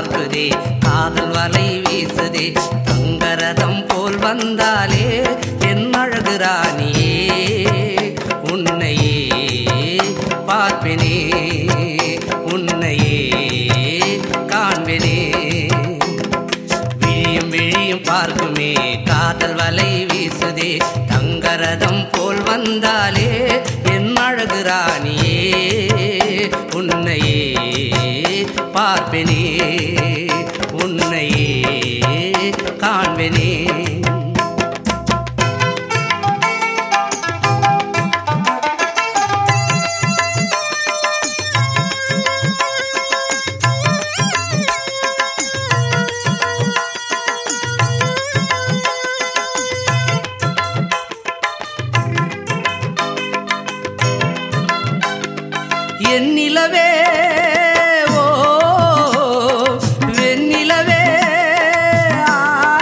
பார்க்குதே காதல் வலை வீசுதே தங்கரதம் போல் வந்தாலே என் அழகு ராணியே உன்னையே பார்ப்பேனே உன்னையே காண்பேனே விழியும் விழியும் பார்க்குமே காதல் வலை வீசுதே தங்கரதம் போல் வந்தாலே என் அழகு ராணியே உன்னையே பார்ப்பேனே உன்னையே காண்பேனே என் நிலவே ஓ வெண்ணிலவே ஆ,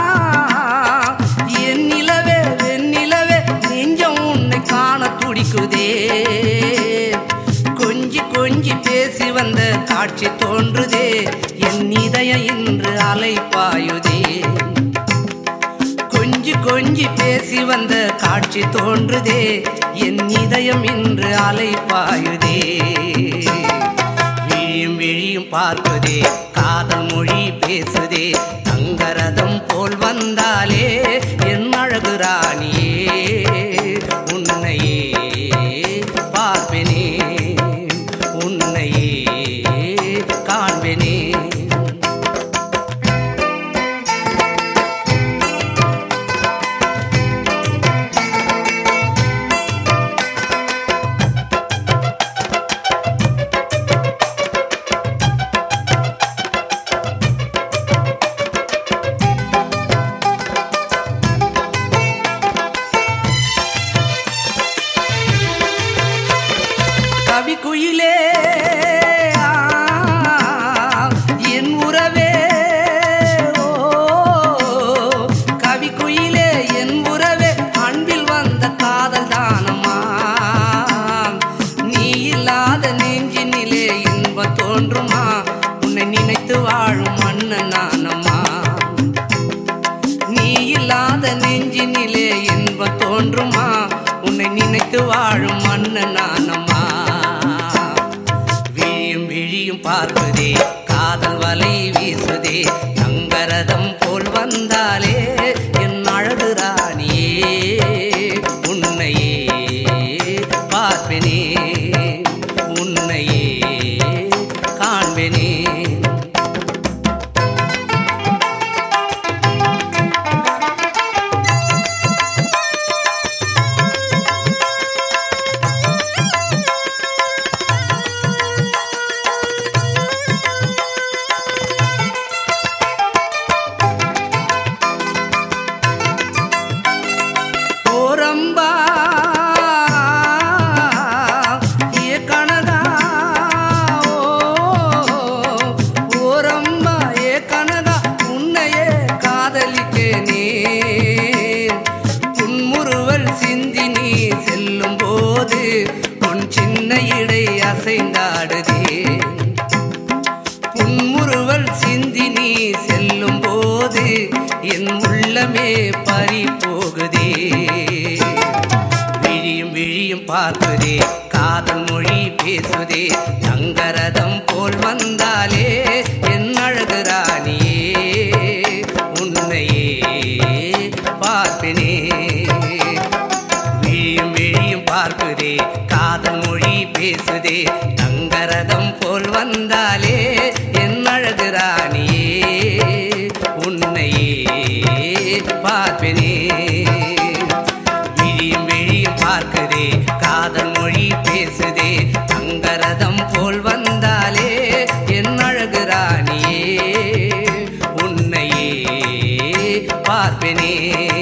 என் நிலவே வெண்ணிலவே நெஞ்சம் உன்னை காண துடிக்குதே கொஞ்சி கொஞ்சி பேசி வந்த காட்சி தோன்றுதே என் இதயம் இன்று அலைப்பாயுதே கொஞ்சி கொஞ்சி பேசி வந்த காட்சி தோன்றுதே என் இதயம் இன்று அலைப்பாயுதே விழியும் விழியும் பார்ப்பதே காதல் மொழி பேசுதே தங்கரதம் போல் வந்தாலே என் அழகு ராணியே உன்னையே பார்ப்பேனே உன்னையே காண்பேனே கவி குயிலே ஆ, என் உறவே ஓ கவி குயிலே என் உறவே அன்பில் வந்த காதல் தானம்மா நீ இல்லாத நெஞ்சினிலே இன்பம் தோன்றுமா உன்னை நினைத்து வாழும் மன்னன் நானம்மா நீ இல்லாத நெஞ்சினிலே இன்பம் தோன்றுமா உன்னை நினைத்து வாழும் மன்னன் நானம்மா விழியும் விழியும் பார்ப்பதே காதல் வலை வீசுதே தங்கரதம் போல் வந்தாலே என் அழகு ராணியே உன்னையே பார்ப்பேனே உன்னையே காண்பேனே ஓரம்பா ஏ கனகா ஓ ஓரம்பா ஏ கனகா உன்னையே காதலிக்கேனே புன்முறுவல் சிந்தி நீ செல்லும் போது உன் சின்ன இடை அசைந்தாடுதே புன்முறுவல் சிந்தி நீ செல்லும் போது என் உள்ளமே பறி போகுதே விழியும் விழியும் பார்க்குதே காதல் மொழி பேசுதே தங்கரதம் போல் வந்தாலே என் அழகு ராணியே உன்னையே பார்ப்பேனே விழியும் விழியும் பார்க்குதே காதல் மொழி பேசுதே தங்கரதம் போல் வந்தாலே என் அழகு ராணியே உன்னையே பார்ப்பேனே விழியும் விழியும் பார்க்குதே காதல் மொழி பேசுதே தங்கரதம் போல் வந்தாலே என் அழகு ராணியே உன்னையே பார்ப்பேனே